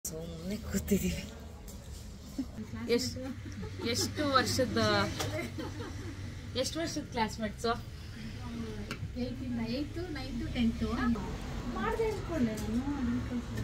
ಸುಮ್ಮನೆ ಕೂತಿದ್ದೀವಿ ಎಷ್ಟು ಎಷ್ಟು ವರ್ಷದ ಎಷ್ಟು ವರ್ಷದ ಕ್ಲಾಸ್ಮೇಟ್ಸು ಏಯ್ತಿಂದ ಏಯ್ತು ನೈನ್ತು ಟೆಂತು ಮಾಡಿದೆ ಅಂದ್ಕೊಂಡೆ ನಾನು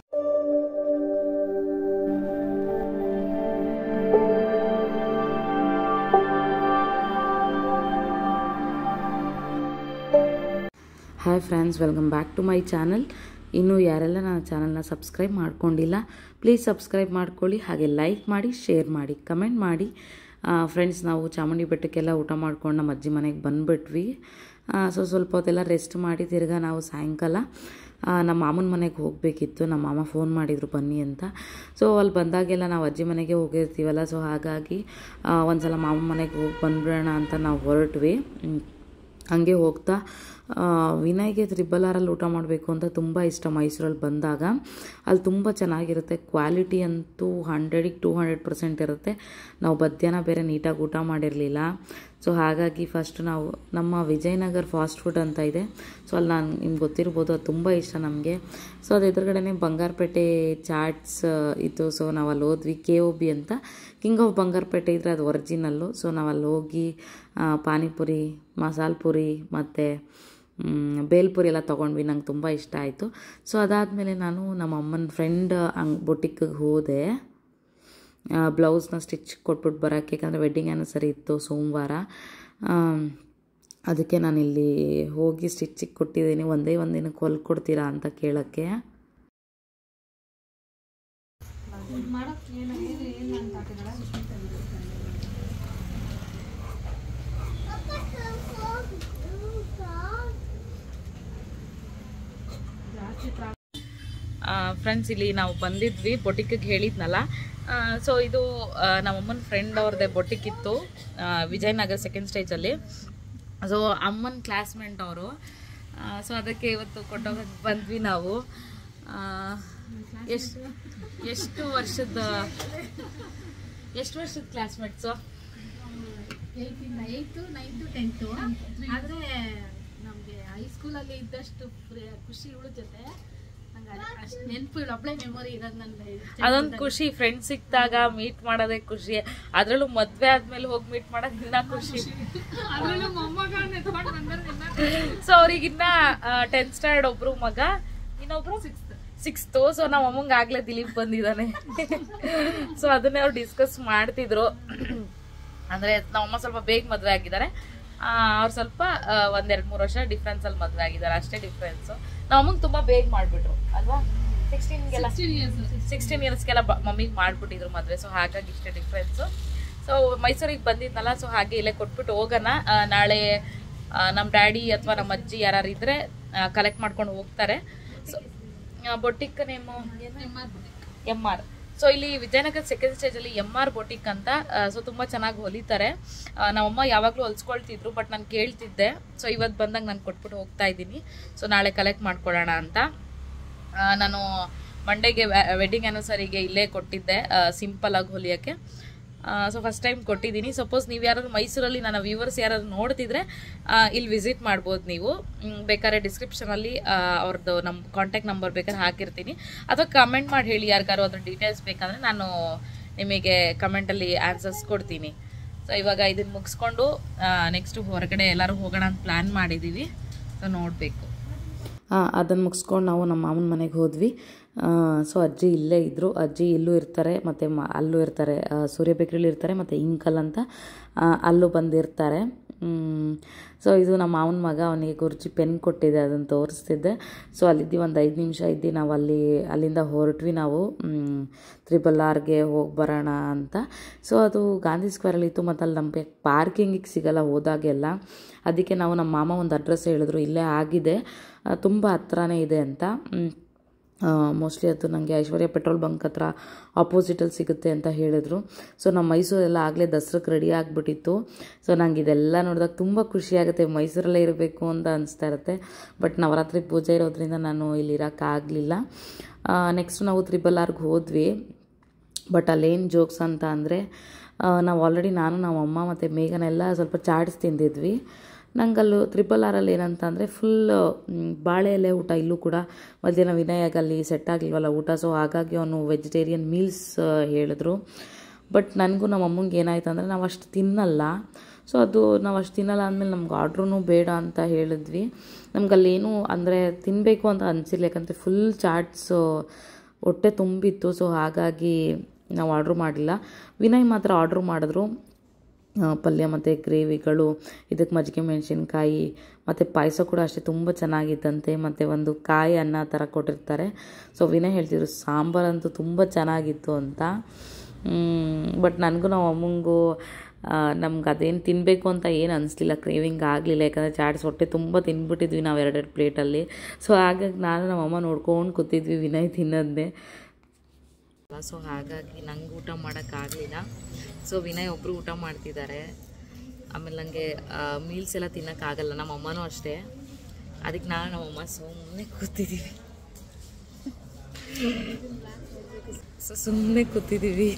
hi friends welcome back to my channel ಇನ್ನೂ ಯಾರೆಲ್ಲ ನನ್ನ ಚಾನಲ್ನ ಸಬ್ಸ್ಕ್ರೈಬ್ ಮಾಡ್ಕೊಂಡಿಲ್ಲ ಪ್ಲೀಸ್ ಸಬ್ಸ್ಕ್ರೈಬ್ ಮಾಡ್ಕೊಳ್ಳಿ ಹಾಗೆ ಲೈಕ್ ಮಾಡಿ ಶೇರ್ ಮಾಡಿ ಕಮೆಂಟ್ ಮಾಡಿ ಫ್ರೆಂಡ್ಸ್ ನಾವು ಚಾಮುಂಡಿ ಬೆಟ್ಟಕ್ಕೆಲ್ಲ ಊಟ ಮಾಡ್ಕೊಂಡು ನಮ್ಮ ಅಜ್ಜಿ ಮನೆಗೆ ಬಂದುಬಿಟ್ವಿ ಸೊ ಸ್ವಲ್ಪ ಹೊತ್ತೆಲ್ಲ ರೆಸ್ಟ್ ಮಾಡಿ ತಿರ್ಗಾ ನಾವು ಸಾಯಂಕಾಲ ಆ, ನಮ್ಮ ಮಾಮನ ಮನೆಗೆ ಹೋಗಬೇಕಿತ್ತು ನಮ್ಮ ಮಾಮ ಫೋನ್ ಮಾಡಿದರು ಬನ್ನಿ ಅಂತ ಸೊ ಅಲ್ಲಿ ಬಂದಾಗೆಲ್ಲ ನಾವು ಅಜ್ಜಿ ಮನೆಗೆ ಹೋಗಿರ್ತೀವಲ್ಲ ಸೊ ಹಾಗಾಗಿ ಆ, ಒಂದ್ಸಲ ಮಾಮನ ಮನೆಗೆ ಹೋಗಿ ಬಂದ್ಬಿಡೋಣ ಅಂತ ನಾವು ಹೊರಟ್ವಿ ಹ್ಮ್. ಹಂಗೆ ಹೋಗ್ತಾ ಆ, ವಿನಯ್ಗೆ ತ್ರಿಬಲ್ ಆರಲ್ಲಿ ಊಟ ಮಾಡಬೇಕು ಅಂತ ತುಂಬ ಇಷ್ಟ ಮೈಸೂರಲ್ಲಿ ಬಂದಾಗ ಅಲ್ಲಿ ತುಂಬ ಚೆನ್ನಾಗಿರುತ್ತೆ ಕ್ವಾಲಿಟಿ ಅಂತೂ ಹಂಡ್ರೆಡಿಗೆ ಟೂ ಹಂಡ್ರೆಡ್ ಪರ್ಸೆಂಟ್ ಇರುತ್ತೆ ನಾವು ಮಧ್ಯಾಹ್ನ ಬೇರೆ ನೀಟಾಗಿ ಊಟ ಮಾಡಿರಲಿಲ್ಲ ಸೊ ಹಾಗಾಗಿ ಫಸ್ಟ್ ನಾವು ನಮ್ಮ ವಿಜಯನಗರ್ ಫಾಸ್ಟ್ ಫುಡ್ ಅಂತ ಇದೆ ಸೊ ಅಲ್ಲಿ ನಾನು ನಿಮ್ಗೆ ಗೊತ್ತಿರ್ಬೋದು ಅದು ತುಂಬ ಇಷ್ಟ ನಮಗೆ ಸೊ ಅದು ಎದುರುಗಡೆನೇ ಬಂಗಾರಪೇಟೆ ಚಾಟ್ಸ್ ಇತ್ತು ಸೊ ನಾವು ಅಲ್ಲಿ ಹೋದ್ವಿ ಕೆ ಒ ಬಿ ಅಂತ ಕಿಂಗ್ ಆಫ್ ಬಂಗಾರಪೇಟೆ ಇದ್ರೆ ಅದು ಒರಿಜಿನಲ್ಲು ಸೊ ನಾವು ಅಲ್ಲಿ ಹೋಗಿ ಆ, ಪಾನಿಪುರಿ ಮಸಾಲ ಪುರಿ ಮತ್ತು ಬೇಲ್ಪುರಿ ಎಲ್ಲ ತೊಗೊಂಡ್ವಿ ನಂಗೆ ತುಂಬ ಇಷ್ಟ ಆಯಿತು ಸೊ ಅದಾದಮೇಲೆ ನಾನು ನಮ್ಮ ಅಮ್ಮನ ಫ್ರೆಂಡ್ ಹಂಗೆ ಬೊಟಿಕ್ಗೆ ಹೋದೆ ಬ್ಲೌಸ್ನ ಸ್ಟಿಚ್ ಕೊಟ್ಬಿಟ್ಟು ಬರೋಕ್ಕೆ ಯಾಕಂದರೆ ವೆಡ್ಡಿಂಗ್ ಆ್ಯನಿವರ್ಸರಿ ಇತ್ತು ಸೋಮವಾರ ಆಮ್, ಅದಕ್ಕೆ ನಾನು ಇಲ್ಲಿ ಹೋಗಿ ಸ್ಟಿಚಿಗೆ ಕೊಟ್ಟಿದ್ದೀನಿ ಒಂದೇ ಒಂದು ದಿನಕ್ಕೆ ಹೊಲ್ಕೊಡ್ತೀರಾ ಅಂತ ಕೇಳೋಕ್ಕೆ ಮಾಡೋಕ್ಕೆ ಏನು ಏನು ಏನು ಅಂತ ಹಾಕಿದಾರ ಜಾಸ್ತಿ ಪ್ರಾ ಫ್ರೆಂಡ್ಸ್ ಇಲ್ಲಿ ನಾವು ಬಂದಿದ್ವಿ ಬೊಟಿಕ್ಗೆ ಹೇಳಿದ್ನಲ್ಲ ಸೊ ಇದು ಆ, ನಮ್ಮಮ್ಮನ ಫ್ರೆಂಡ್ ಅವ್ರದ್ದೇ ಬೊಟಿಕ್ ಇತ್ತು ಆ, ವಿಜಯನಗರ ಸೆಕೆಂಡ್ ಸ್ಟೇಜಲ್ಲಿ ಸೊ ಅಮ್ಮನ ಕ್ಲಾಸ್ಮೇಟ್ ಅವರು ಸೊ ಅದಕ್ಕೆ ಇವತ್ತು ಕೊಟ್ಟೋಗಕ್ಕೆ ಬಂದ್ವಿ ನಾವು ಎಷ್ಟು ಎಷ್ಟು ವರ್ಷದ ಎಷ್ಟು ವರ್ಷದ ಕ್ಲಾಸ್ಮೇಟ್ಸು ಏಯ್ತಿಂದ ಏಯ್ತು ನೈನ್ತು ಟೆಂತು ಆದರೆ ನಮಗೆ ಹೈಸ್ಕೂಲಲ್ಲಿ ಇದ್ದಷ್ಟು ಫ್ರೀ- ಖುಷಿ ಇವಳ ಜೊತೆ ನಂಗೆ ಅಷ್ಟು ನೆನಪು ಇಲ್ಲ ಒಬ್ಬಳೆ ಮೆಮೊರಿ ಇರೋದು ನನ್ನ ಅದೊಂದು ಖುಷಿ ಫ್ರೆಂಡ್ಸ್ ಸಿಕ್ಕಿದಾಗ ಮೀಟ್ ಮಾಡೋದೇ ಖುಷಿ ಅದ್ರಲ್ಲೂ ಮದ್ವೆ ಆದ್ಮೇಲೆ ಹೋಗಿ ಮೀಟ್ ಮಾಡೋದು ಇನ್ನ ಖುಷಿ ಅದರಲ್ಲೂ ಮೊಮ್ಮಗ ನೆತ್ಕೊಂಡು ಬಂದ್ರೆ ಸೊ ಅವ್ರಿಗಿನ್ನ ಟೆಂತ್ ಸ್ಟ್ಯಾಂಡರ್ಡ್ ಒಬ್ರು ಮಗ ಇನ್ನೊಬ್ರು ಸಿಕ್ಸ್ತು ಸೊ ನಮ್ಮ ಅಮ್ಮಂಗೆ ಆಗ್ಲೇ ದಿಲೀಪ್ ಬಂದಿದ್ದಾನೆ ಸೊ ಅದನ್ನೇ ಅವ್ರು ಡಿಸ್ಕಸ್ ಮಾಡ್ತಿದ್ರು ಅಂದ್ರೆ ನಮ್ಮಮ್ಮ ಸ್ವಲ್ಪ ಬೇಗ ಮದ್ವೆ ಆಗಿದ್ದಾರೆ ಅವ್ರು ಸ್ವಲ್ಪ ಆ, ಒಂದೆರಡು ಮೂರು ವರ್ಷ ಡಿಫ್ರೆನ್ಸ್ ಅಲ್ಲಿ ಮದ್ವೆ ಆಗಿದ್ದಾರೆ ಅಷ್ಟೇ ಡಿಫ್ರೆನ್ಸ್ ನಮ್ಮಂಗೆ ತುಂಬಾ ಬೇಗ ಮಾಡ್ಬಿಟ್ರು ಅಲ್ವಾ ಸಿಕ್ಸ್ಟೀನ್ಗೆಲ್ಲ ಸಿಕ್ಸ್ಟೀನ್ ಇಯರ್ಸ್ಗೆಲ್ಲ ಮಮ್ಮಿಗೆ ಮಾಡ್ಬಿಟ್ಟಿದ್ರು ಮದುವೆ ಸೊ ಹಾಗಾಗಿ ಇಷ್ಟೇ ಡಿಫ್ರೆನ್ಸು ಸೊ ಮೈಸೂರಿಗೆ ಬಂದಿದ್ನಲ್ಲ ಸೊ ಹಾಗೆ ಇಲ್ಲೇ ಕೊಟ್ಬಿಟ್ಟು ಹೋಗೋಣ ಆ, ನಾಳೆ ನಮ್ಮ ಡ್ಯಾಡಿ ಅಥವಾ ನಮ್ಮ ಅಜ್ಜಿ ಯಾರು ಇದ್ರೆ ಕಲೆಕ್ಟ್ ಮಾಡ್ಕೊಂಡು ಹೋಗ್ತಾರೆ so boutique name M R so ಇಲ್ಲಿ ವಿಜಯನಗರ ಸೆಕೆಂಡ್ ಸ್ಟೇಜಲ್ಲಿ ಎಮ್ ಆರ್ ಬೊಟಿಕ್ ಅಂತ ಸೊ ತುಂಬ ಚೆನ್ನಾಗಿ ಹೊಲಿತಾರೆ ಆ, ನಮ್ಮಮ್ಮ ಯಾವಾಗಲೂ ಹೊಲ್ಸ್ಕೊಳ್ತಿದ್ರು ಬಟ್ ನಾನು ಕೇಳ್ತಿದ್ದೆ ಸೊ ಇವತ್ತು ಬಂದಾಗ ನಾನು ಕೊಟ್ಬಿಟ್ಟು ಹೋಗ್ತಾ ಇದ್ದೀನಿ ಸೊ ನಾಳೆ ಕಲೆಕ್ಟ್ ಮಾಡ್ಕೊಳ್ಳೋಣ ಅಂತ ಆ, ನಾನು ಮಂಡೆಗೆ ವೆಡ್ಡಿಂಗ್ ಆ್ಯನಿವರ್ಸರಿಗೆ ಇಲ್ಲೇ ಕೊಟ್ಟಿದ್ದೆ ಸಿಂಪಲ್ ಆಗಿ ಹೊಲಿಯೋಕ್ಕೆ ಸೊ ಫಸ್ಟ್ ಟೈಮ್ ಕೊಟ್ಟಿದ್ದೀನಿ ಸಪೋಸ್ ನೀವು ಯಾರಾದ್ರು ಮೈಸೂರಲ್ಲಿ ನನ್ನ ವ್ಯೂವರ್ಸ್ ಯಾರಾದ್ರು ನೋಡ್ತಿದ್ರೆ ಆ, ಇಲ್ಲಿ ವಿಸಿಟ್ ಮಾಡ್ಬೋದು ನೀವು ಮ್, ಬೇಕಾದ್ರೆ ಡಿಸ್ಕ್ರಿಪ್ಷನಲ್ಲಿ ಅವ್ರದ್ದು ನಮ್ಮ ಕಾಂಟ್ಯಾಕ್ಟ್ ನಂಬರ್ ಬೇಕಾದ್ರೆ ಹಾಕಿರ್ತೀನಿ ಅಥವಾ ಕಮೆಂಟ್ ಮಾಡಿ ಹೇಳಿ ಯಾರಿಗಾರು ಅದ್ರ ಡೀಟೇಲ್ಸ್ ಬೇಕಂದರೆ ನಾನು ನಿಮಗೆ ಕಮೆಂಟಲ್ಲಿ ಆನ್ಸರ್ಸ್ ಕೊಡ್ತೀನಿ ಸೊ ಇವಾಗ ಇದನ್ನು ಮುಗಿಸ್ಕೊಂಡು ನೆಕ್ಸ್ಟ್ ಹೊರಗಡೆ ಎಲ್ಲರೂ ಹೋಗೋಣ ಅಂತ ಪ್ಲ್ಯಾನ್ ಮಾಡಿದ್ದೀವಿ ಸೊ ನೋಡಬೇಕು ಅದನ್ನು ಮುಗಿಸ್ಕೊಂಡು ನಾವು ನಮ್ಮ ಮಾಮನ ಮನೆಗೆ ಹೋದ್ವಿ ಸೊ ಅಜ್ಜಿ ಇಲ್ಲೇ ಇದ್ದರು ಅಜ್ಜಿ ಇಲ್ಲೂ ಇರ್ತಾರೆ ಮತ್ತು ಮ ಅಲ್ಲೂ ಇರ್ತಾರೆ ಆ, ಸೂರ್ಯ ಬೇಕ್ರಿಲಿ ಇರ್ತಾರೆ ಮತ್ತು ಇಂಕಲ್ ಅಂತ ಆ, ಅಲ್ಲೂ ಬಂದಿರ್ತಾರೆ ಸೊ ಇದು ನಮ್ಮ ಮಾವನ ಮಗ ಅವನಿಗೆ ಗುರುಜಿ ಪೆನ್ ಕೊಟ್ಟಿದ್ದೆ ಅದನ್ನು ತೋರಿಸ್ತಿದ್ದೆ ಸೊ ಅಲ್ಲಿದ್ದು ಒಂದು ಐದು ನಿಮಿಷ ಇದ್ದು ನಾವು ಅಲ್ಲಿ ಅಲ್ಲಿಂದ ಹೊರಟ್ವಿ ನಾವು ಮ್, ತ್ರಿಬಲ್ ಆರ್ಗೆ ಹೋಗಿ ಬರೋಣ ಅಂತ ಸೊ ಅದು ಗಾಂಧಿ ಸ್ಕ್ವೇರಲ್ಲಿ ಇತ್ತು ಮತ್ತು ಅಲ್ಲಿ ನಮಗೆ ಪಾರ್ಕಿಂಗಿಗೆ ಸಿಗಲ್ಲ ಹೋದಾಗೆಲ್ಲ ಅದಕ್ಕೆ ನಾವು ನಮ್ಮ ಮಾಮ ಒಂದು ಅಡ್ರೆಸ್ ಹೇಳಿದ್ರು ಇಲ್ಲೇ ಆಗಿದೆ ತುಂಬ ಹತ್ರನೇ ಇದೆ ಅಂತ ಮ್, ಮೋಸ್ಟ್ಲಿ ಅದು ನನಗೆ ಐಶ್ವರ್ಯ ಪೆಟ್ರೋಲ್ ಬಂಕ್ ಹತ್ರ ಆಪೋಸಿಟಲ್ಲಿ ಸಿಗುತ್ತೆ ಅಂತ ಹೇಳಿದ್ರು ಸೊ ನಮ್ಮ ಮೈಸೂರೆಲ್ಲ ಆಗಲೇ ದಸರಕ್ಕೆ ರೆಡಿ ಆಗಿಬಿಟ್ಟಿತ್ತು ಸೊ ನಂಗೆ ಇದೆಲ್ಲ ನೋಡಿದಾಗ ತುಂಬ ಖುಷಿ ಆಗುತ್ತೆ ಮೈಸೂರಲ್ಲೇ ಇರಬೇಕು ಅಂತ ಅನಿಸ್ತಾ ಇರುತ್ತೆ ಬಟ್ ನವರಾತ್ರಿ ಪೂಜೆ ಇರೋದ್ರಿಂದ ನಾನು ಇಲ್ಲಿ ಇರೋಕ್ಕಾಗಲಿಲ್ಲ ನೆಕ್ಸ್ಟ್ ನಾವು ತ್ರಿಬಲ್ ಆರ್ಗೆ ಹೋದ್ವಿ ಬಟ್ ಅಲ್ಲೇನು ಜೋಕ್ಸ್ ಅಂತ ಅಂದರೆ ನಾವು ಆಲ್ರೆಡಿ ನಾನು ನಮ್ಮ ಅಮ್ಮ ಮತ್ತು ಮೇಘನೆಲ್ಲ ಸ್ವಲ್ಪ ಚಾಟ್ಸ್ ತಿಂದಿದ್ವಿ ನಂಗಲ್ಲು ತ್ರಿಬಲ್ ಆರಲ್ಲಿ ಏನಂತ ಅಂದರೆ ಫುಲ್ ಬಾಳೆ ಎಲೆ ಊಟ ಇಲ್ಲೂ ಕೂಡ ಮಧ್ಯಾಹ್ನ ವಿನಯಾಗಲ್ಲಿ ಸೆಟ್ ಆಗಲಿಲ್ವಲ್ಲ ಊಟ ಸೊ ಹಾಗಾಗಿ ಅವನು ವೆಜಿಟೇರಿಯನ್ ಮೀಲ್ಸ್ ಹೇಳಿದ್ರು ಬಟ್ ನನಗೂ ನಮ್ಮ ಅಮ್ಮಂಗೆ ಏನಾಯ್ತು ಅಂದರೆ ನಾವು ಅಷ್ಟು ತಿನ್ನಲ್ಲ ಸೊ ಅದು ನಾವು ಅಷ್ಟು ತಿನ್ನಲ್ಲ ಅಂದಮೇಲೆ ನಮ್ಗೆ ಆರ್ಡ್ರೂ ಬೇಡ ಅಂತ ಹೇಳಿದ್ವಿ ನಮ್ಗೆ ಅಲ್ಲೇನು ಅಂದರೆ ತಿನ್ನಬೇಕು ಅಂತ ಅನಿಸಿಲ್ಲ ಯಾಕಂದರೆ ಫುಲ್ ಚಾಟ್ಸು ಹೊಟ್ಟೆ ತುಂಬಿತ್ತು ಸೊ ಹಾಗಾಗಿ ನಾವು ಆರ್ಡ್ರ್ ಮಾಡಲಿಲ್ಲ ವಿನಯ್ ಮಾತ್ರ ಆರ್ಡ್ರ್ ಮಾಡಿದ್ರು ಆ, ಪಲ್ಯ ಮತ್ತು ಗ್ರೇವಿಗಳು ಇದಕ್ಕೆ ಮಜ್ಜಿಗೆ ಮೆಣಸಿನ್ಕಾಯಿ ಮತ್ತು ಪಾಯಸ ಕೂಡ ಅಷ್ಟೇ ತುಂಬ ಚೆನ್ನಾಗಿತ್ತಂತೆ ಮತ್ತು ಒಂದು ಕಾಯಿ ಅನ್ನ ಥರ ಕೊಟ್ಟಿರ್ತಾರೆ ಸೊ ವಿನಯ್ ಹೇಳ್ತಿದ್ರು ಸಾಂಬಾರಂತೂ ತುಂಬ ಚೆನ್ನಾಗಿತ್ತು ಅಂತ ಬಟ್ ನನಗೂ ನಮ್ಮ ಅಮ್ಮಂಗೂ ನಮ್ಗೆ ಅದೇನು ತಿನ್ನಬೇಕು ಅಂತ ಏನು ಅನಿಸ್ಲಿಲ್ಲ ಕ್ರೇವಿಂಗ್ ಆಗಲಿಲ್ಲ ಯಾಕಂದರೆ ಚಾಟ್ಸ್ ಹೊಟ್ಟೆ ತುಂಬ ತಿಂದ್ಬಿಟ್ಟಿದ್ವಿ ನಾವು ಎರಡೆರಡು ಪ್ಲೇಟಲ್ಲಿ ಸೊ ಹಾಗಾಗಿ ನಾನು ನಮ್ಮ ಅಮ್ಮ ನೋಡ್ಕೊಂಡು ಕೂತಿದ್ವಿ ವಿನಯ್ ತಿನ್ನೋದನ್ನೇ ಸೊ ಹಾಗಾಗಿ ನಂಗೆ ಊಟ ಮಾಡೋಕ್ಕಾಗಲಿಲ್ಲ ಸೊ ವಿನಯ್ ಒಬ್ಬರು ಊಟ ಮಾಡ್ತಿದ್ದಾರೆ ಆಮೇಲೆ ನನಗೆ ಮೀಲ್ಸ್ ಎಲ್ಲ ತಿನ್ನೋಕ್ಕಾಗಲ್ಲ ನಮ್ಮ ಅಮ್ಮನೂ ಅಷ್ಟೇ ಅದಕ್ಕೆ ನಾನು ನಮ್ಮಮ್ಮ ಸುಮ್ಮನೆ ಕೂತಿದ್ದೀವಿ ಸೊ ಸುಮ್ಮನೆ ಕೂತಿದ್ದೀವಿ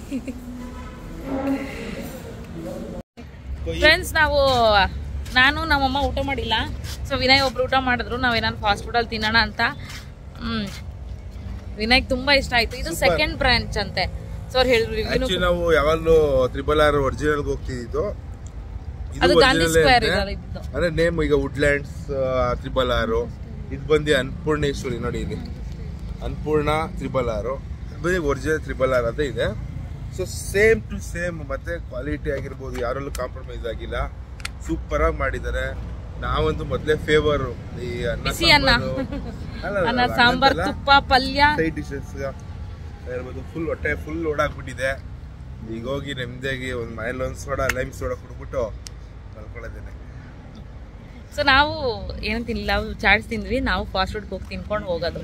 ಫ್ರೆಂಡ್ಸ್ ನಾವು ನಾನು ನಮ್ಮಮ್ಮ ಊಟ ಮಾಡಿಲ್ಲ ಸೊ ವಿನಯ್ ಒಬ್ರು ಊಟ ಮಾಡಿದ್ರು ನಾವೇನಾದ್ರು ಫಾಸ್ಟ್ ಫುಡಲ್ಲಿ ತಿನ್ನೋಣ ಅಂತ ಹ್ಮ್ ವಿನಯ್ಗೆ ತುಂಬಾ ಇಷ್ಟ ಆಯ್ತು ಇದು ಸೆಕೆಂಡ್ ಬ್ರಾಂಚ್ ಅಂತೆ ಸೊ ಅವ್ರು ಹೇಳಿದ್ರು ರಿವ್ಯೂನು ಆಕ್ಚುಲಿ ನಾವು ಯಾವಾಗಲೂ ತ್ರಿಬಲ್ ಆರ್ ಒರಿಜಿನಲ್ ಹೋಗ್ತಿದ್ದು ಇದು ಅದು ಗಾಂಧಿ original ಸ್ಕ್ವೇರ್ ಅಂತೆ. ಇದಲ್ಲ ಇದ್ದು ಅಂದ್ರೆ ನೇಮ್ ಈಗ ವುಡ್ಲ್ಯಾಂಡ್ಸ್ ತ್ರಿಬಲ್ ಆರು ಇದು ಬಂದು ಅನ್ನಪೂರ್ಣೇಶ್ವರಿ ನೋಡಿ ಇಲ್ಲಿ ಅನ್ನಪೂರ್ಣ ತ್ರಿಬಲ್ ಆರು ಬರೀ ಒರಿಜಿನಲ್ ತ್ರಿಬಲ್ ಆರ್ ಅಂತ ಇದೆ ಸೊ ಸೇಮ್ ಟು ಸೇಮ್ ಮತ್ತೆ ಕ್ವಾಲಿಟಿ ಆಗಿರ್ಬೋದು ಯಾರಲ್ಲೂ ಕಾಂಪ್ರಮೈಸ್ ಆಗಿಲ್ಲ ಸೂಪರ್ ಆಗಿ ಮಾಡಿದ್ದಾರೆ ನಾವಂತೂ ಮೊದಲೇ ಫೇವರ್ ಈ ಅನ್ನ ಬಿಸಿ ಅನ್ನ. ಅನ್ನ ಸಾಂಬಾರು ಸಾಂಬಾರ್ ತುಪ್ಪ ಪಲ್ಯ ಸೈಡ್ ಡಿಶಸ್ ಇರ್ಬೋದು ಫುಲ್ ಹೊಟ್ಟೆ ಫುಲ್ ಓಡಾಕ್ಬಿಟ್ಟಿದೆ ಈಗ ಹೋಗಿ ನೆಮ್ಮದಿಯಾಗಿ ಒಂದು ಮನೇಲಿ ಒಂದು ಸೋಡಾ ಲೈಮ್ ಸೋಡಾ ಕುಡ್ಬಿಟ್ಟು ಮಲ್ಕೊಳ್ಳೋದೇನೆ ಸೊ ನಾವು ಏನು ತಿನ್ನಿಲ್ಲ ಚಾಟ್ಸ್ ತಿಂದ್ವಿ ನಾವು ಫಾಸ್ಟ್ ಫುಡ್ಗೆ ಹೋಗಿ ತಿನ್ಕೊಂಡು ಹೋಗೋದು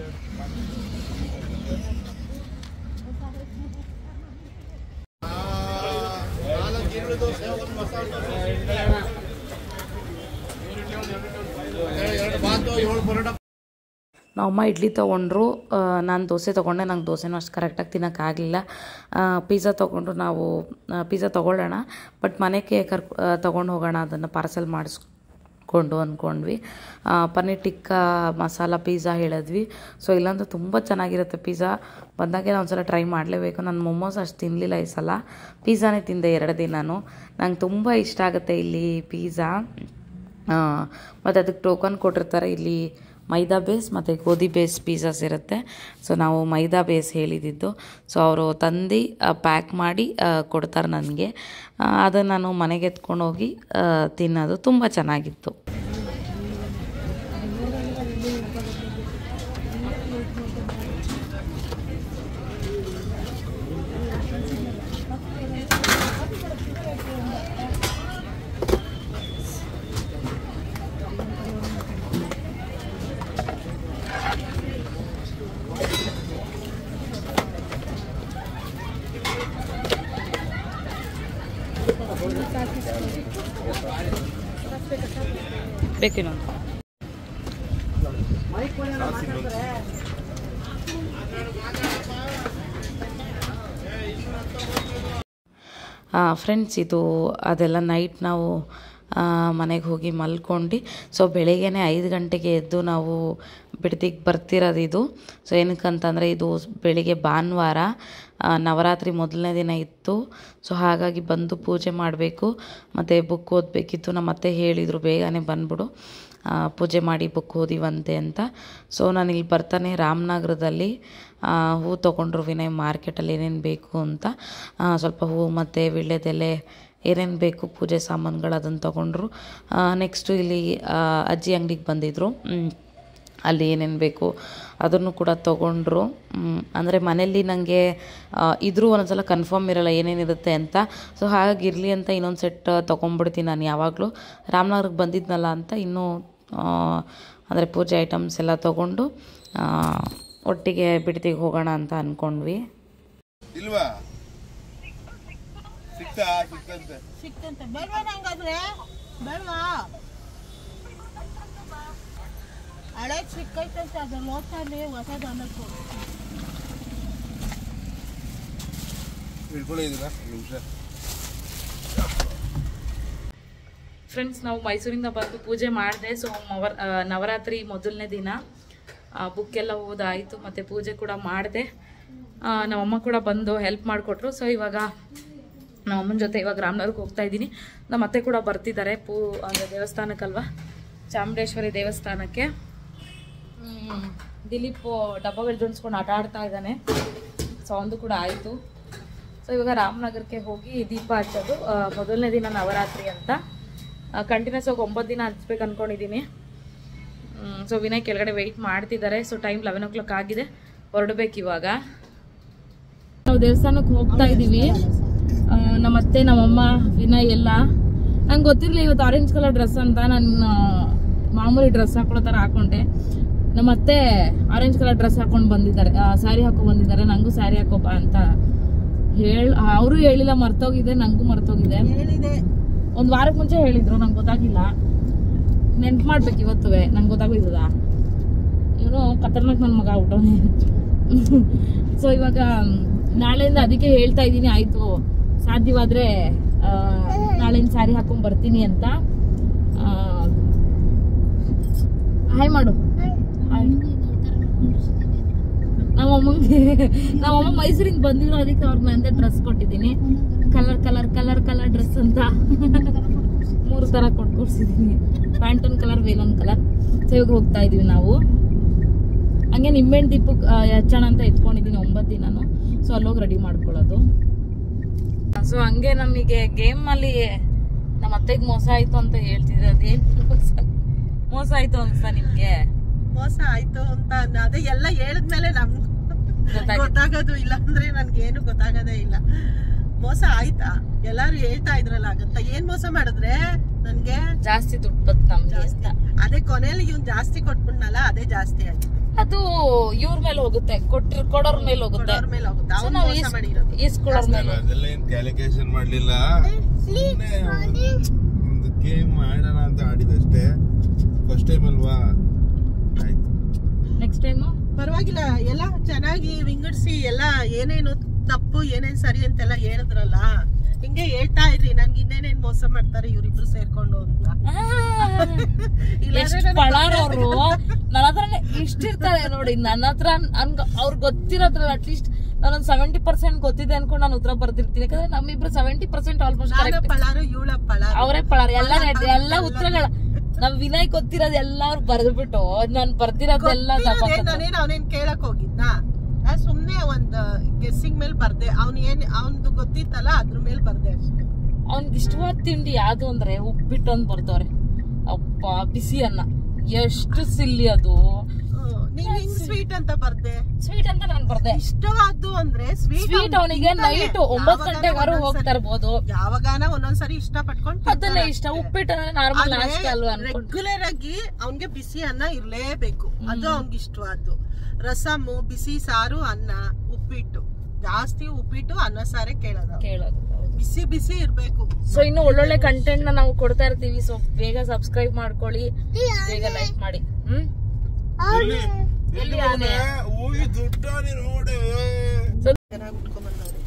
ನಮ್ಮಮ್ಮ ಇಡ್ಲಿ ತೊಗೊಂಡ್ರು ನಾನು ದೋಸೆ ತೊಗೊಂಡೆ ನಂಗೆ ದೋಸೆನೂ ಅಷ್ಟು ಕರೆಕ್ಟಾಗಿ ತಿನ್ನೋಕ್ಕಾಗಲಿಲ್ಲ ಪಿಜ್ಜಾ ತೊಗೊಂಡ್ರು ನಾವು ಪಿಜ್ಜಾ ತೊಗೊಳ್ಳೋಣ ಬಟ್ ಮನೆಗೆ ಕರ್ ತೊಗೊಂಡು ಹೋಗೋಣ ಅದನ್ನು ಪಾರ್ಸೆಲ್ ಮಾಡಿಸ್ಕೊಂಡು ಅಂದ್ಕೊಂಡ್ವಿ ಆ, ಪನ್ನೀರ್ ಟಿಕ್ಕಾ ಮಸಾಲ ಪಿಜ್ಜಾ ಹೇಳಿದ್ವಿ ಸೊ ಇಲ್ಲಾಂದ್ರೆ ತುಂಬ ಚೆನ್ನಾಗಿರುತ್ತೆ ಪಿಜ್ಜಾ ಬಂದಾಗೆ ನಾನು ಒಂದ್ಸಲ ಟ್ರೈ ಮಾಡಲೇಬೇಕು ನಾನು ಮೊಮೋಸ್ ಅಷ್ಟು ತಿನ್ನಲಿಲ್ಲ ಈ ಸಲ ಪಿಜ್ಜಾನೇ ತಿಂದೆ ಎರಡು ದಿನಾನು ನಂಗೆ ತುಂಬ ಇಷ್ಟ ಆಗುತ್ತೆ ಇಲ್ಲಿ ಪಿಜ್ಜಾ ಮತ್ತು ಅದಕ್ಕೆ ಟೋಕನ್ ಕೊಟ್ಟಿರ್ತಾರೆ ಇಲ್ಲಿ ಮೈದಾ ಬೇಸ್ ಮತ್ತು ಗೋಧಿ ಬೇಸ್ ಪೀಸಸ್ ಇರುತ್ತೆ ಸೊ ನಾವು ಮೈದಾ ಬೇಸ್ ಹೇಳಿದ್ದು ಸೊ ಅವರು ತಂದು ಪ್ಯಾಕ್ ಮಾಡಿ ಆ, ಕೊಡ್ತಾರೆ ನನಗೆ ಅದನ್ನು ನಾನು ಮನೆಗೆ ಎತ್ಕೊಂಡು ಹೋಗಿ ಆ, ತಿನ್ನೋದು ತುಂಬ ಚೆನ್ನಾಗಿತ್ತು ಬೇಕಿನ್ನೊಂದು ಫ್ರೆಂಡ್ಸ್ ಇದು ಅದೆಲ್ಲ ನೈಟ್ ನಾವು ಮನೆಗೆ ಹೋಗಿ ಮಲ್ಕೊಂಡು ಸೊ ಬೆಳಿಗ್ಗೆನೆ ಐದು ಗಂಟೆಗೆ ಎದ್ದು ನಾವು ಬಿಡದಿಗೆ ಬರ್ತಿರೋದು ಇದು ಸೊ ಏನಕ್ಕಂತಂದರೆ ಇದು ಬೆಳಿಗ್ಗೆ ಭಾನುವಾರ ಆ, ನವರಾತ್ರಿ ಮೊದಲನೇ ದಿನ ಇತ್ತು ಸೊ ಹಾಗಾಗಿ ಬಂದು ಪೂಜೆ ಮಾಡಬೇಕು ಮತ್ತು ಬುಕ್ ಓದಬೇಕಿತ್ತು ನಮ್ಮ ಅತ್ತೆ ಹೇಳಿದರು ಬೇಗನೆ ಬಂದ್ಬಿಡು ಆ, ಪೂಜೆ ಮಾಡಿ ಬುಕ್ ಓದಿವಂತೆ ಅಂತ ಸೊ ನಾನು ಇಲ್ಲಿ ಬರ್ತಾನೆ ರಾಮನಗರದಲ್ಲಿ ಆ, ಹೂ ತೊಗೊಂಡ್ರು ವಿನಯ್ ಮಾರ್ಕೆಟಲ್ಲಿ ಏನೇನು ಬೇಕು ಅಂತ ಆ, ಸ್ವಲ್ಪ ಹೂವು ಮತ್ತು ವೀಳ್ಯದೆಲೆ ಏನೇನು ಬೇಕು ಪೂಜೆ ಸಾಮಾನುಗಳು ಅದನ್ನು ತೊಗೊಂಡ್ರು ನೆಕ್ಸ್ಟು ಇಲ್ಲಿ ಆ, ಅಜ್ಜಿ ಅಂಗಡಿಗೆ ಬಂದಿದ್ದರು ಮ್, ಅಲ್ಲಿ ಏನೇನು ಬೇಕು ಅದನ್ನು ಕೂಡ ತೊಗೊಂಡ್ರು ಅಂದರೆ ಮನೇಲಿ ನನಗೆ ಇದ್ರೂ ಒಂದೊಂದ್ಸಲ ಕನ್ಫರ್ಮ್ ಇರಲ್ಲ ಏನೇನಿರುತ್ತೆ ಅಂತ ಸೊ ಹಾಗಾಗಿ ಇರಲಿ ಅಂತ ಇನ್ನೊಂದು ಸೆಟ್ ತೊಗೊಂಡ್ಬಿಡ್ತೀನಿ ನಾನು ಯಾವಾಗಲೂ ರಾಮನಗರಕ್ಕೆ ಬಂದಿದ್ನಲ್ಲ ಅಂತ ಇನ್ನೂ ಅಂದರೆ ಪೂಜೆ ಐಟಮ್ಸ್ ಎಲ್ಲ ತೊಗೊಂಡು ಆ, ಒಟ್ಟಿಗೆ ಬಿಡ್ತಿಗೆ ಹೋಗೋಣ ಅಂತ ಅಂದ್ಕೊಂಡ್ವಿ ಇಲ್ವಾ ಸಿಕ್ತಾ ಸಿಕ್ತಂತೆ ಸಿಕ್ತಂತೆ ಬೇಡವಾ ನಂಗಾದ್ರೆ ಬೇಡವಾ ಹಳೆ ಸಿಕ್ಕೈತಂತೆ ಅದು ಲೋಟಲ್ಲಿ ಹೊಸದು ಅನ್ನೋದು ಹಿಡ್ಕೊಳ್ಳಿ ಇದನ್ನ ನಿಮಿಷ ಫ್ರೆಂಡ್ಸ್ ನಾವು ಮೈಸೂರಿಂದ ಬಂದು ಪೂಜೆ ಮಾಡಿದೆ ಸೊ ಮವರ್ ಆ, ನವರಾತ್ರಿ ಮೊದಲನೇ ದಿನ ಬುಕ್ ಎಲ್ಲ ಓದಾಯಿತು ಮತ್ತು ಪೂಜೆ ಕೂಡ ಮಾಡಿದೆ ನಮ್ಮಮ್ಮ ಕೂಡ ಬಂದು ಹೆಲ್ಪ್ ಮಾಡಿಕೊಟ್ರು ಸೊ ಇವಾಗ ನಮ್ಮಮ್ಮನ ಜೊತೆ ಇವಾಗ ರಾಮನಗರಕ್ಕೆ ಹೋಗ್ತಾ ಇದ್ದೀನಿ ನಮ್ಮ ಅತ್ತೆ ಕೂಡ ಬರ್ತಿದ್ದಾರೆ ಪೂ ಅಂದರೆ ದೇವಸ್ಥಾನಕ್ಕಲ್ವಾ ಚಾಮುಂಡೇಶ್ವರಿ ದೇವಸ್ಥಾನಕ್ಕೆ ಹ್ಮ್, ದಿಲೀಪ್ ಡಬ್ಬಗಳು ಜೋಡಿಸ್ಕೊಂಡು ಆಟ ಆಡ್ತಾ ಇದ್ದಾನೆ ಸೊ ಒಂದು ಕೂಡ ಆಯಿತು ಸೊ ಇವಾಗ ರಾಮನಗರಕ್ಕೆ ಹೋಗಿ ದೀಪ ಹಚ್ಚೋದು ಆ, ಮೊದಲನೇ ದಿನ ನವರಾತ್ರಿ ಅಂತ ಕಂಟಿನ್ಯೂಸ್ ಆಗಿ ಒಂಬತ್ತು ದಿನ ಹಚ್ಬೇಕು ಅಂದ್ಕೊಂಡಿದ್ದೀನಿ ಸೊ ವಿನಯ್ ಕೆಳಗಡೆ ವೆಯ್ಟ್ ಮಾಡ್ತಿದ್ದಾರೆ so time eleven o'clock ಆಗಿದೆ ಹೊರಡ್ಬೇಕು ಇವಾಗ ನಾವು ದೇವಸ್ಥಾನಕ್ಕೆ ಹೋಗ್ತಾ ಇದ್ದೀವಿ ಆ, ನಮ್ಮ ಅತ್ತೆ ನಮ್ಮಮ್ಮ ವಿನಯ್ ಎಲ್ಲ ನಂಗೆ ಗೊತ್ತಿರಲಿಲ್ಲ ಇವತ್ತು ಆರೆಂಜ್ ಕಲರ್ ಡ್ರೆಸ್ ಅಂತ ನಾನು ಮಾಮೂಲಿ ಡ್ರೆಸ್ ಹಾಕೊಳ್ಳೋ ಥರ ಹಾಕೊಂಡೆ ನಮ್ಮ ಅತ್ತೆ ಆರೆಂಜ್ ಕಲರ್ ಡ್ರೆಸ್ ಹಾಕೊಂಡು ಬಂದಿದ್ದಾರೆ ಸ್ಯಾರಿ ಹಾಕೊಂಡು ಬಂದಿದ್ದಾರೆ ನನಗೂ ಸ್ಯಾರಿ ಹಾಕೋಬಾ ಅಂತ ಹೇಳ್ ಅವರು ಹೇಳಿಲ್ಲ ಮರ್ತೋಗಿದೆ ನನಗೂ ಮರ್ತೋಗಿದೆ ಒಂದು ವಾರಕ್ಕೆ ಮುಂಚೆ ಹೇಳಿದ್ರು ನಂಗೆ ಗೊತ್ತಾಗಿಲ್ಲ ನೆನ್ಪು ಮಾಡ್ಬೇಕು ಇವತ್ತು ನಂಗೆ ಗೊತ್ತಾಗೋಯ್ತದ ಇವನು ಖತರ್ನಾಕ್ ನನ್ನ ಮಗ ಊಟವೇ ಸೊ ಇವಾಗ ಮ್, ನಾಳೆಯಿಂದ ಅದಕ್ಕೆ ಹೇಳ್ತಾ ಇದ್ದೀನಿ ಆಯಿತು ಸಾಧ್ಯವಾದರೆ ನಾಳೆಯಿಂದ ಸ್ಯಾರಿ ಹಾಕೊಂಡ್ ಬರ್ತೀನಿ ಅಂತ ಹಾಯ್ ಮಾಡು ಹಾಯ್ ನಮ್ಮಮ್ಮಂಗೆ ನಮ್ಮಮ್ಮ ಮೈಸೂರಿಂದ ಬಂದಿದ್ರು ಅದಕ್ಕೆ ಅವ್ರಿಗೆ ನಂದೇ ಡ್ರೆಸ್ ಕೊಟ್ಟಿದ್ದೀನಿ colour colour colour colour dress ಅಂತ ಮೂರು ಥರ ಕೊಟ್ಕೊಡ್ಸಿದ್ದೀನಿ ಪ್ಯಾಂಟ್ ಒಂದು ಕಲರ್ ವೇಲ್ ಒಂದು ಕಲರ್ ಸೊ ಇವಾಗ ಹೋಗ್ತಾ ಇದೀವಿ ನಾವು ಹಂಗೆ ನಿಂಬೆಹಣ್ಣು ದೀಪಕ್ಕೆ ಹಚ್ಚೋಣ ಅಂತ ಎತ್ಕೊಂಡಿದ್ದೀನಿ ಒಂಬತ್ತು ದಿನಾನು ಸೊ ಅಲ್ಲೋಗಿ ರೆಡಿ ಮಾಡ್ಕೊಳ್ಳೋದು ಸೊ ಹಂಗೆ ನಮಗೆ ಗೇಮ್ ಅಲ್ಲಿ ನಮ್ಮ ಅತ್ತೆಗೆ ಮೋಸ ಆಯ್ತು ಅಂತ ಹೇಳ್ತಿದ್ರೆ ಅದೇನ್ ಮೋಸ ಮೋಸ ಆಯ್ತು ಅನ್ಸ್ತಾ ನಿಮ್ಗೆ ಮೋಸ ಆಯ್ತು ಅಂತ ಅನ್ನ- ಅದೇ ಎಲ್ಲ ಹೇಳಿದ್ಮೇಲೆ ನಮ್ಗೆ ಗೊತ್ತಾಗಿದ್ದು. ಗೊತ್ತಾಗೋದು ಇಲ್ಲ ಅಂದ್ರೆ ನನ್ಗೆ ಏನು ಗೊತ್ತಾಗೋದೇ ಇಲ್ಲ ಮೋಸ ಆಯ್ತಾ ಎಲ್ಲಾರು ಹೇಳ್ತಾ ಇದ್ರಲ್ಲ ಆಗತ್ತ ಏನ್ ಮೋಸ ಮಾಡಿದ್ರೆ ನನ್ಗೆ ಜಾಸ್ತಿ ದುಡ್ಡು ಬಂತು ನಮ್ಗೆ ಅಂತ ಅದೇ ಕೊನೆಯಲ್ಲಿ ಇವ್ನ್ ಜಾಸ್ತಿ ಕೊಟ್ಬಿಟ್ನಲ್ಲ ಅದೇ ಜಾಸ್ತಿ ಆಯ್ತು ಅದು ಇವ್ರ ಮೇಲೆ ಹೋಗುತ್ತೆ ಕೊಟ್ಟಿರ್ ಕೊಡೋರ್ ಮೇಲೆ ಹೋಗುತ್ತೆ ಕೊಡೋರ್ ಮೇಲೆ ಹೋಗುತ್ತೆ So ಅವ್ನ್ ನಾವ್ ಮೋಸ ಈಸ್- ಮಾಡಿರೋದು ಈಸ್ಕೊಳ್ಳೋರ್ ಮೇಲೆ ಅದೆಲ್ಲ ಏನ್ ಕ್ಯಾಲ್ಕುಲೇಷನ್ ಮಾಡ್ಲಿಲ್ಲ ಸುಮ್ನೆ ಒಂದು ಗೇಮ್ ಆಡೋಣ ಅಂತ ಆಡಿದಷ್ಟೇ ಫಸ್ಟ್ ಟೈಮ್ ಅಲ್ವಾ ಆಯ್ತು ನೆಕ್ಸ್ಟ್ ಟೈಮು ಪರವಾಗಿಲ್ಲ ಎಲ್ಲ ಚೆನ್ನಾಗಿ ವಿಂಗಡಿಸಿ ಎಲ್ಲ ಏನೇನು ತಪ್ಪು ಏನೇನ್ ಸರಿ ಅಂತೆಲ್ಲ ಹೇಳಿದ್ರಲ್ಲ ಹಿಂಗೆ ಹೇಳ್ತಾ ಇರ್ರಿ ನನ್ಗೆ ಇನ್ನೇನೇನ್ ಮೋಸ ಮಾಡ್ತಾರೆ ಇವ್ರಿಬ್ರು ಸೇರ್ಕೊಂಡು ಅಂತ ಇಲ್ಲಾಂದ್ರೆ ಎಷ್ಟು ನನ್ಗ್ ಪಳಾರವ್ರು ನನ್ನ ಹತ್ರನೇ ಇಷ್ಟಿರ್ತಾರೆ ನೋಡಿ ನನ್ನ ಹತ್ರ ನನ್ಗ ಅವ್ರಿಗೆ ಗೊತ್ತಿರೋದ್ರಲ್ಲಿ ಅಟ್ಲೀಸ್ಟ್ ನಾನೊಂದ್ ಸೆವೆಂಟಿ ಪರ್ಸೆಂಟ್ ಗೊತ್ತಿದೆ ಅನ್ಕೊಂಡು ನಾನು ಉತ್ತರ ಬರ್ದಿರ್ತೀನಿ ಯಾಕಂದ್ರೆ ನಮ್ಮಿಬ್ರು ಸೆವೆಂಟಿ ಪರ್ಸೆಂಟ್ ಆಲ್ಮೋಸ್ಟ್ ನಾನು ಕರೆಕ್ಟ್ ಪಳಾರು ಇವಳ ಪಳಾರು ಅವರೇ ಪಳಾರ ಎಲ್ಲ ನೆಟ್ ಎಲ್ಲ ಉತ್ತರಗಳ ನಮ್ ವಿನಯ್ ಗೊತ್ತಿರೋದು ಎಲ್ಲ ಅವ್ರು ಬರ್ದ್ಬಿಟ್ಟು ನಾನ್ ಬರ್ದಿರೋದೆಲ್ಲ ಗೊತ್ತಿರೋದೇ ನಾನೇನ್ ಅವನೇನ್ ಕೇಳಕ್ ಹೋಗಿದ್ನಾ ನಾ ಸುಮ್ನೆ ಒಂದ್ ಗೆಸ್ಸಿಂಗ್ ಮೇಲ್ ಬರ್ದೆ ಅವ್ನ್ ಏನ್ ಅವ್ನ್ದು ಗೊತ್ತಿತ್ತಲ್ಲ ಅದ್ರ ಮೇಲ್ ಬರ್ದೆ ಅಷ್ಟೇ ಅವ್ನಿಗೆ ಇಷ್ಟವಾದ ತಿಂಡಿ ಯಾವ್ದು ಅಂದ್ರೆ ಉಪ್ಪಿಟ್ಟು ಅಂತ ಬರ್ದವ್ರೆ ಅಪ್ಪ ಬಿಸಿ ಅನ್ನ ಎಷ್ಟು ಸಿಲ್ಲಿ ಅದು ಹ್ಮ್. ನೀನ್ ಹಿಂಗ್ ಸ್ವೀಟ್ ಅಂತ ಬರ್ದೆ ಸ್ವೀಟ್ ಅಂತ ನಾನ್ ಬರ್ದೆ ಇಷ್ಟವಾದ್ದು ಅಂದ್ರೆ ಸ್ವೀಟ್ ಸ್ವೀಟ್ ಅವನಿಗೆ ನೈಟ್ ಒಂಬತ್ ಗಂಟೆಗಾರು ಹೋಗ್ತಾ ಇರ್ಬೋದು ಯಾವಾಗಾನ ಒಂದೊಂದ್ಸರಿ ಇಷ್ಟ ಪಟ್ಕೊಂಡ್ ಅದನ್ನೇ ಇಷ್ಟ ಉಪ್ಪಿಟ್ಟು ಅಂದ್ರೆ ನಾರ್ಮಲ್ ನಾಷ್ಟ ಅಲ್ವಾ ಅನ್ಕೊಂಡು ರೆಗ್ಯುಲರ್ ಆಗಿ ಅವ್ನ್ಗೆ ಬಿಸಿ ಅನ್ನ ಇರ್ಲೇಬೇಕು ಅದು ಅವ್ನ್ಗೆ ಇಷ್ಟವಾದ್ದು ರಸಮ್ಮು ಬಿಸಿ ಸಾರು ಅನ್ನ ಉಪ್ಪಿಟ್ಟು ಜಾಸ್ತಿ ಉಪ್ಪಿಟ್ಟು ಅನ್ನ ಸಾರೇ ಕೇಳೋದು ಅವ್ನು. ಕೇಳೋದು ಬಿಸಿ ಬಿಸಿ ಇರ್ಬೇಕು ಸೊ ಇನ್ನು ಒಳ್ಳೊಳ್ಳೆ ಕಂಟೆಂಟ್ ನ ನಾವು ಕೊಡ್ತಾ ಇರ್ತೀವಿ ಸೊ ಬೇಗ ಸಬ್ಸ್ಕ್ರೈಬ್ ಮಾಡ್ಕೊಳ್ಳಿ ಬೇಗ ಲೈಕ್ ಮಾಡಿ ಹ್ಮ್ ಎಲ್ಲಿ ಎಲ್ಲಿ ಹೋದೆ? ಹೋಗಿ ದುಡ್ಡ ನೀನು ನೋಡೆ ಚೆನ್ನಾಗಿ ಉಟ್ಕೊಂಡ್ಬಂದವ್ರೆ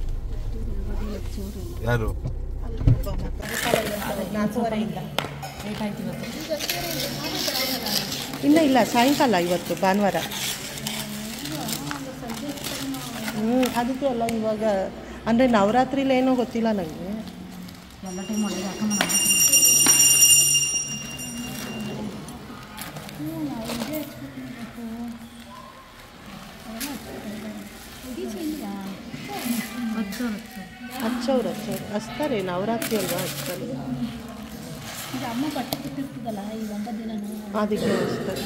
ಯಾರು ನಾಲ್ಕೂವರೆಯಿಂದ ಲೇಟ್ ಆಯ್ತು ಇವತ್ತು ಇಲ್ಲ ಇಲ್ಲ ಸಾಯಂಕಾಲ ಇವತ್ತು ಭಾನುವಾರ ಹ್ಞೂ ಅದಕ್ಕೆ ಅಲ್ಲ ಇವಾಗ ಅಂದರೆ ನವರಾತ್ರಿಲಿ ಏನೋ ಗೊತ್ತಿಲ್ಲ ನನಗೆ ಎಲ್ಲ ಟೈಮ್ ಒಳಗೆ ಹಾಕಮ್ಮ ಹಚ್ಚವ್ರು ಹಚ್ಚವ್ರು ಹಚ್ತಾರೆ ನವರಾತ್ರಿ ಅಲ್ವಾ ಹಚ್ತಾರೆ ಅದಕ್ಕೆ ಹಚ್ತಾರೆ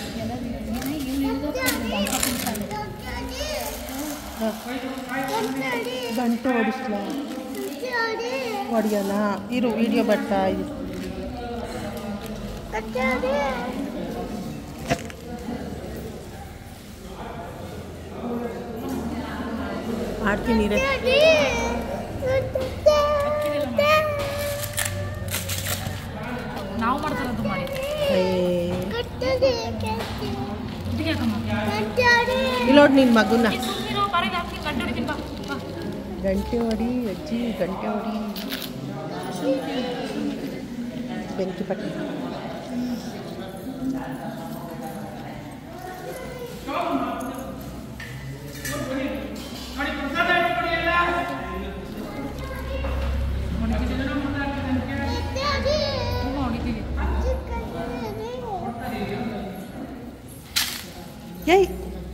ಹ. ಗಂಟೆ ಹೊಡಿಸ್ಲಾ ಹೊಡಿಯೋಣ ಇರು ವಿಡಿಯೋ ಬರ್ತಾ ಇದೆ ಮಾಡ್ತೀನಿ ಇರೇ. ನಾವು ಮಾಡ್ತಾರದು ಮಾಡಿ ಏ, ಇದಕ್ಕೆ ಹಾಕಮ್ಮ ಇಲ್ಲಿ ನೋಡಿ ನಿನ್ನ ಮಗುನ ಸುಮ್ಮನಿರೋ ಬಾರಿಗೆ ಹಾಕಿ ಗಂಟೆ ಹೊಡಿತೀನಿ ಬಾ ಬಾ ಗಂಟೆ ಹೊಡಿ ಅಜ್ಜಿ ಗಂಟೆ ಹೊಡಿ ಬೆಂಕಿ ಪಟ್ಟಿ ಏಯ್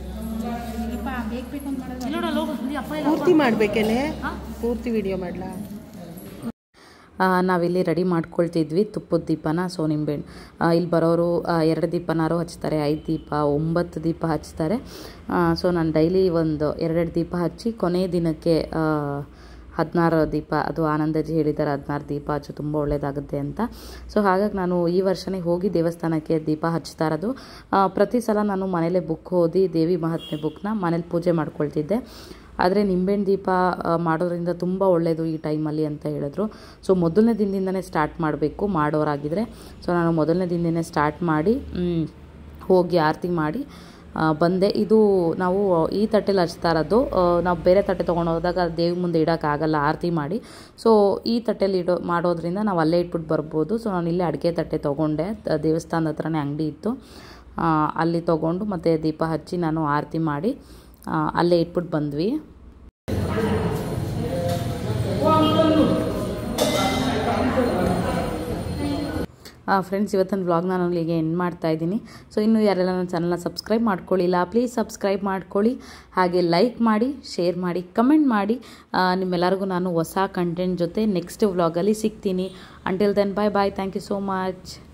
ಪೂರ್ತಿ ಮಾಡ್ಬೇಕೇನೆ ಪೂರ್ತಿ ವಿಡಿಯೋ ಮಾಡ್ಲಾ ಆ, ನಾವಿಲ್ಲಿ ರೆಡಿ ಮಾಡ್ಕೊಳ್ತಿದ್ವಿ ತುಪ್ಪದ ದೀಪನ ಸೊ ನಿಂಬೆಹಣ್ಣು ಆ, ಇಲ್ಲಿ ಬರೋರು ಆ, ಎರಡು ದೀಪನಾರು ಹಚ್ತಾರೆ ಐದು ದೀಪ ಒಂಬತ್ತು ದೀಪ ಹಚ್ತಾರೆ ಸೊ ನಾನು ಡೈಲಿ ಒಂದು ಎರಡೆರಡು ದೀಪ ಹಚ್ಚಿ ಕೊನೆಯ ದಿನಕ್ಕೆ ಆ, ಹದಿನಾರು ದೀಪ ಅದು ಆನಂದಜಿ ಹೇಳಿದ್ದಾರೆ ಹದಿನಾರು ದೀಪ ಹಚ್ಚು ತುಂಬ ಒಳ್ಳೆಯದಾಗುತ್ತೆ ಅಂತ ಸೊ ಹಾಗಾಗಿ ನಾನು ಈ ವರ್ಷನೇ ಹೋಗಿ ದೇವಸ್ಥಾನಕ್ಕೆ ದೀಪ ಹಚ್ತಾ ಇರೋದು ಆ, ಪ್ರತಿ ಸಲ ನಾನು ಮನೇಲೇ ಬುಕ್ ಓದಿ ದೇವಿ ಮಹಾತ್ಮೆ ಬುಕ್ನ ಮನೇಲಿ ಪೂಜೆ ಮಾಡ್ಕೊಳ್ತಿದ್ದೆ ಆದರೆ ನಿಂಬೆಹಣ್ಣು ದೀಪ ಆ, ಮಾಡೋದ್ರಿಂದ ತುಂಬ ಒಳ್ಳೆಯದು ಈ ಟೈಮಲ್ಲಿ ಅಂತ ಹೇಳಿದ್ರು ಸೊ ಮೊದಲನೇ ದಿನದಿಂದನೇ ಸ್ಟಾರ್ಟ್ ಮಾಡಬೇಕು ಮಾಡೋರಾಗಿದ್ದರೆ ಸೊ ನಾನು ಮೊದಲನೇ ದಿನದಿಂದನೇ ಸ್ಟಾರ್ಟ್ ಮಾಡಿ ಮ್, ಹೋಗಿ ಆರತಿ ಮಾಡಿ ಆ, ಬಂದೆ ಇದು ನಾವು ಈ ತಟ್ಟೆಲಿ ಹಚ್ತಾ ಇರೋದು ಆ, ನಾವು ಬೇರೆ ತಟ್ಟೆ ತೊಗೊಂಡು ಹೋದಾಗ ದೇವಿ ಮುಂದೆ ಇಡೋಕ್ಕಾಗಲ್ಲ ಆರತಿ ಮಾಡಿ ಸೊ ಈ ತಟ್ಟೆಲಿ ಇಡೋ ಮಾಡೋದ್ರಿಂದ ನಾವು ಅಲ್ಲೇ ಇಟ್ಬಿಟ್ಟು ಬರ್ಬೋದು ಸೊ ನಾನು ಇಲ್ಲೇ ಅಡುಗೆ ತಟ್ಟೆ ತೊಗೊಂಡೆ ತ- ದೇವಸ್ಥಾನದ ಹತ್ರನೇ ಅಂಗಡಿ ಇತ್ತು ಆ, ಅಲ್ಲಿ ತೊಗೊಂಡು ಮತ್ತು ದೀಪ ಹಚ್ಚಿ ನಾನು ಆರತಿ ಮಾಡಿ ಆ, ಅಲ್ಲೇ ಇಟ್ಬಿಟ್ಟು ಬಂದ್ವಿ ಫ್ರೆಂಡ್ಸ್ ಇವತ್ತಿನ ವ್ಲಾಗ್ ನಾನು ಅಲ್ಲಿಗೆ ಎಂಡ್ ಮಾಡ್ತಾ ಇದ್ದೀನಿ ಸೊ ಇನ್ನೂ ಯಾರೆಲ್ಲ ನನ್ನ ಚಾನಲ್ನ ಸಬ್ಸ್ಕ್ರೈಬ್ ಮಾಡ್ಕೊಳ್ಳಿಲ್ಲ ಪ್ಲೀಸ್ ಸಬ್ಸ್ಕ್ರೈಬ್ ಮಾಡ್ಕೊಳ್ಳಿ ಹಾಗೆ ಲೈಕ್ ಮಾಡಿ ಶೇರ್ ಮಾಡಿ ಕಮೆಂಟ್ ಮಾಡಿ ಆ, ನಿಮ್ಮೆಲ್ಲರಿಗೂ ನಾನು ಹೊಸ ಕಂಟೆಂಟ್ ಜೊತೆ ನೆಕ್ಸ್ಟ್ ವ್ಲಾಗಲ್ಲಿ ಸಿಗ್ತೀನಿ until then bye bye thank you so much